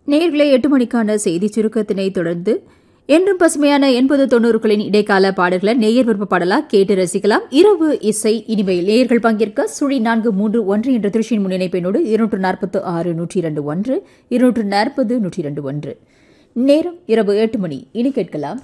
நேர்களை எட்டு மணிக்கான செய்தி சுருக்கத்தினை தொடர்ந்து என்றும் பசுமையான எண்பது தொண்ணூறுகளின் இடைக்கால பாடல்களை நேயர் விருப்ப பாடலா கேட்டு ரசிக்கலாம் இரவு இசை இனிமையில் நேயர்கள் பங்கேற்க சுழி நான்கு மூன்று ஒன்று என்ற திருச்சியின் முன்னிணைப்பினோடு இருநூற்று நாற்பத்து ஆறு நூற்றி இரண்டு ஒன்று இருநூற்று நாற்பது நூற்றி இரண்டு ஒன்று நேரம் இரவு எட்டு மணி இனி கேட்கலாம்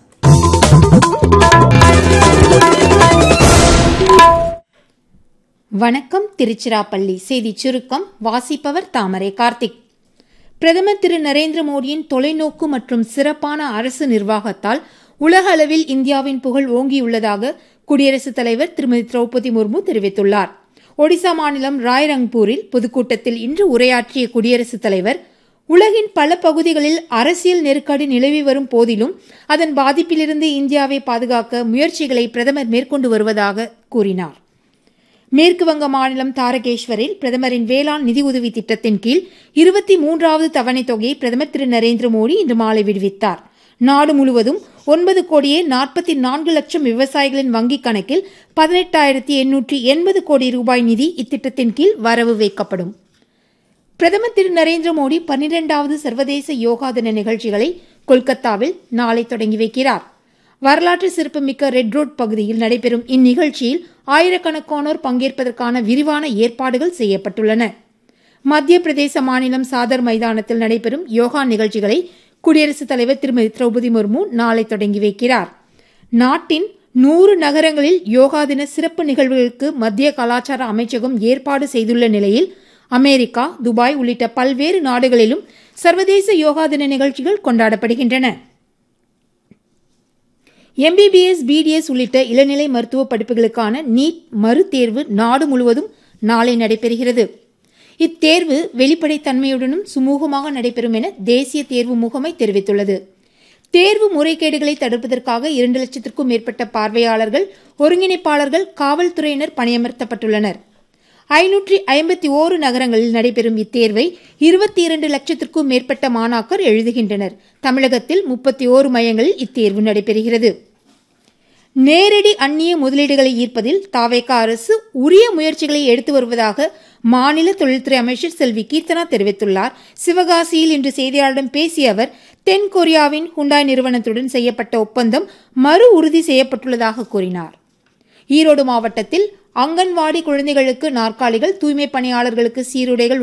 வணக்கம் திருச்சிராப்பள்ளி செய்தி சுருக்கம் வாசிப்பவர் தாமரை கார்த்திக் பிரதமர் திரு நரேந்திர மோடியின் தொலைநோக்கு மற்றும் சிறப்பான அரசு நிர்வாகத்தால் உலக அளவில் இந்தியாவின் புகழ் ஓங்கியுள்ளதாக குடியரசுத் தலைவர் திருமதி திரௌபதி முர்மு தெரிவித்துள்ளார் ஒடிசா மாநிலம் ராய்ரங்பூரில் பொதுக்கூட்டத்தில் இன்று உரையாற்றிய குடியரசுத் தலைவர் உலகின் பல பகுதிகளில் அரசியல் நெருக்கடி நிலவி வரும் போதிலும் அதன் பாதிப்பிலிருந்து இந்தியாவை பாதுகாக்க முயற்சிகளை பிரதமர் மேற்கொண்டு வருவதாக கூறினார் மேற்கு வங்க மாநிலம் தாரகேஸ்வரில் பிரதமரின் வேளாண் நிதியுதவி திட்டத்தின் கீழ் இருபத்தி மூன்றாவது தவணைத் தொகையை பிரதமர் திரு நரேந்திர மோடி இன்று மாலை விடுவித்தார் நாடு முழுவதும் ஒன்பது கோடியே நாற்பத்தி நான்கு லட்சம் விவசாயிகளின் வங்கிக் கணக்கில் பதினெட்டாயிரத்தி எண்ணூற்றி எண்பது கோடி ரூபாய் நிதி இத்திட்டத்தின் கீழ் வரவு வைக்கப்படும் பிரதமர் திரு நரேந்திர மோடி பன்னிரண்டாவது சர்வதேச யோகா தின நிகழ்ச்சிகளை கொல்கத்தாவில் நாளை தொடங்கி வைக்கிறார் வரலாற்று சிறப்புமிக்க ரெட் ரோட் பகுதியில் நடைபெறும் இந்நிகழ்ச்சியில் ஆயிரக்கணக்கானோர் பங்கேற்பதற்கான விரிவான ஏற்பாடுகள் செய்யப்பட்டுள்ளன மத்திய பிரதேச மாநிலம் சாதர் மைதானத்தில் நடைபெறும் யோகா நிகழ்ச்சிகளை குடியரசுத் தலைவர் திருமதி திரௌபதி முர்மு நாளை தொடங்கி வைக்கிறார் நாட்டின் நூறு நகரங்களில் யோகா தின சிறப்பு நிகழ்வுகளுக்கு மத்திய கலாச்சார அமைச்சகம் ஏற்பாடு செய்துள்ள நிலையில் அமெரிக்கா துபாய் உள்ளிட்ட பல்வேறு நாடுகளிலும் சர்வதேச யோகா தின நிகழ்ச்சிகள் கொண்டாடப்படுகின்றன எம்பிபிஎஸ் பிடிஎஸ் உள்ளிட்ட இளநிலை மருத்துவ படிப்புகளுக்கான நீட் மறுதேர்வு நாடு முழுவதும் நாளை நடைபெறுகிறது இத்தேர்வு வெளிப்படைத்தன்மையுடனும் சுமூகமாக நடைபெறும் என தேசிய தேர்வு முகமை தெரிவித்துள்ளது தேர்வு முறைகேடுகளை தடுப்பதற்காக இரண்டு லட்சத்திற்கும் மேற்பட்ட பார்வையாளர்கள் ஒருங்கிணைப்பாளர்கள் காவல்துறையினர் பணியமர்த்தப்பட்டுள்ளனர் ஐநூற்றி ஐம்பத்தி ஓரு நகரங்களில் நடைபெறும் இத்தேர்வை இருபத்தி இரண்டு லட்சத்திற்கும் மேற்பட்ட மாணாக்கர் எழுதுகின்றனர் தமிழகத்தில் முப்பத்தி ஓரு மையங்களில் இத்தேர்வு நடைபெறுகிறது நேரடி அந்நிய முதலீடுகளை ஈர்ப்பதில் தாவேகா அரசு உரிய முயற்சிகளை எடுத்து வருவதாக மாநில தொழில்துறை அமைச்சர் செல்வி கீர்த்தனா தெரிவித்துள்ளார் சிவகாசியில் இன்று செய்தியாளரிடம் பேசிய அவர் தென் கொரியாவின் ஹுண்டாய் நிறுவனத்துடன் செய்யப்பட்ட ஒப்பந்தம் மறு உறுதி செய்யப்பட்டுள்ளதாக கூறினார் ஈரோடு மாவட்டத்தில் அங்கன்வாடி குழந்தைகளுக்கு நாற்காலிகள் தூய்மை பணியாளர்களுக்கு சீருடைகள்